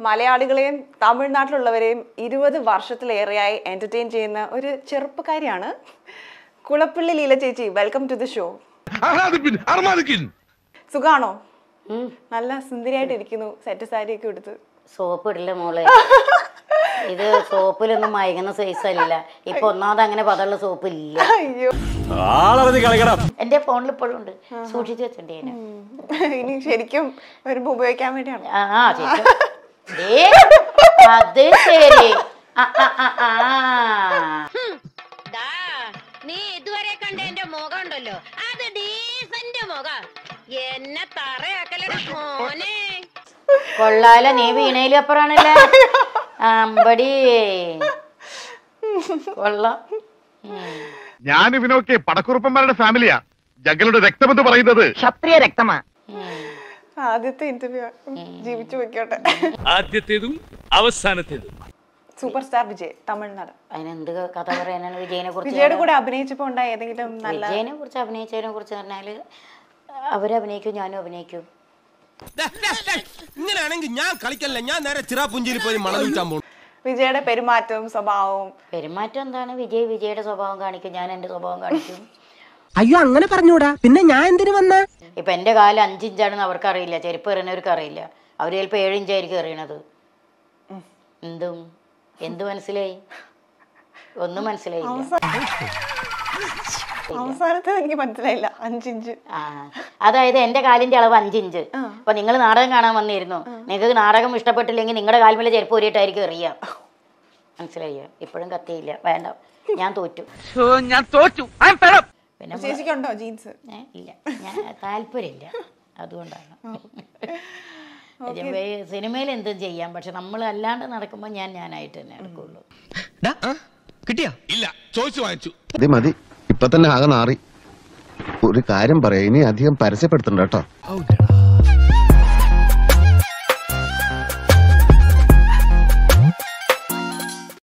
മലയാളികളെയും തമിഴ്നാട്ടിലുള്ളവരെയും ഇരുപത് വർഷത്തിലേറെയായി എന്റർടൈൻ ചെയ്യുന്ന ഒരു ചെറുപ്പക്കാരിയാണ് കുളപ്പള്ളി ലീല ചേച്ചി വെൽക്കം ടു ദി ഷോ ആഹ്ലാദിപ്പിൻ അർമാദിക്കിൻ സുഖാണോ നല്ല സുന്ദരിയായിട്ട് ഇരിക്കുന്നു സെറ്റ് സാരി ഒക്കെ എടുത്ത് സോപ്പ് ഇടില്ല മോളെ ഇത് സോപ്പിലൊന്നും മയങ്ങുന്ന സൈസ് അല്ല ഇപ്പൊ ഒന്നാമത് അങ്ങനെ പതമുള്ള സോപ്പ് ഇല്ല അയ്യോ ആളവധി കളിക്കണം എന്റെ ഫോണിൽ ഇപ്പോഴും ഉണ്ട് സൂക്ഷിച്ചു വെച്ചിട്ടുണ്ട് ഞാൻ ഇനി ശരിക്കും വരുമ്പോ ഉപയോഗിക്കാൻ വേണ്ടിയാണ് ആ ആ, ചേച്ചി. ദേ, അത് ശരി ആ, ആ, ആ, ആ. ദാ, നീ ഇതുവരെ കണ്ട എന്റെ മുഖം ഉണ്ടല്ലോ അത് ഡീസന്റ് മുഖം എന്നെ തറയാക്കലട മോനെ കൊള്ളാല നീ വീണയിലും അപ്പുറാണല്ലേ അമ്പടി കൊള്ളാം ഉം. ഞാൻ ഇവനൊക്കെ പടക്കുറുപ്പന്മാരുടെ ഫാമിലിയാ ജഗലുടെ രക്തമെന്ന് പറയുന്നത് ആദ്യത്തെ ഇന്റർവ്യൂ ജീവിച്ചു വെക്കോട്ടെ ആദ്യത്തേതും അവസാനത്തേതും സൂപ്പർ സ്റ്റാർ വിജയ് തമിഴ്നാട് അതിനെന്ത് കഥ പറയാനാണ് വിജയനെ കുറിച്ച് വിജയുടെ കൂടെ അഭിനയിച്ചപ്പോ ഉണ്ടായ ഏതെങ്കിലും നല്ല വിജയനെ കുറിച്ച് അഭിനയിച്ചതിനെ കുറിച്ച് പറഞ്ഞാല് അവരഭിനയിക്കും ഞാനും അഭിനയിക്കും ഇങ്ങനെയാണെങ്കിൽ ഞാൻ കളിക്കല്ല ഞാൻ നേരെ ചിറാപുഞ്ചിയിൽ പോയി മണൽ വിൽക്കാൻ പോകും വിജയുടെ പെരുമാറ്റവും സ്വഭാവവും പെരുമാറ്റം എന്താണ് വിജയ് വിജയുടെ സ്വഭാവം കാണിക്കും ഞാൻ എൻ്റെ സ്വഭാവം കാണിക്കും അയ്യോ അങ്ങനെ പറഞ്ഞൂടാ പിന്നെ ഞാൻ എന്തിനു വന്ന ഇപ്പൊ എൻ്റെ കാല് അഞ്ചിഞ്ചാണെന്ന് അവർക്ക് അറിയില്ല ചെരുപ്പ് എറിയുന്നവർക്ക് അറിയില്ല അവർ ചിലപ്പോൾ ഏഴ് ഇഞ്ചായിരിക്കും എറിയണത് എന്തും എന്ത് മനസ്സിലായി ഒന്നും മനസ്സിലായില്ല അവസാനത്തെ എനിക്ക് മനസ്സിലായില്ല അഞ്ചിഞ്ച് ആ അതായത് എൻ്റെ കാലിന്റെ അളവ് അഞ്ചിഞ്ച് അപ്പൊ നിങ്ങൾ നാടകം കാണാൻ വന്നിരുന്നു നിങ്ങൾക്ക് നാടകം ഇഷ്ടപ്പെട്ടില്ലെങ്കിൽ നിങ്ങളുടെ കാൽമേലെ ചെരുപ്പ് ഊരിയിട്ടായിരിക്കും എറിയാം മനസ്സിലായോ ഇപ്പോഴും കത്തിയില്ല വേണ്ട ഞാൻ തോറ്റു ഞാൻ തോറ്റു പിന്നെ ചേച്ചിക്കുണ്ടോ ജീൻസ് ഏ, ഇല്ല ഞാൻ താല്പര്യമില്ല അതുകൊണ്ടാണ് സിനിമയിൽ എന്തും ചെയ്യാം പക്ഷെ നമ്മൾ അല്ലാണ്ട് നടക്കുമ്പോൾ ഞാൻ ഞാനായിട്ട് തന്നെ നടക്കുള്ളൂ കിട്ടിയാ ഇല്ല ചോദിച്ചു വാങ്ങിച്ചു മതി മതി ഇപ്പൊ തന്നെ ആകെ നാറി ഒരു കാര്യം പറയാം ഇനി അധികം പരസ്യപ്പെടുത്തണ്ട കേട്ടോ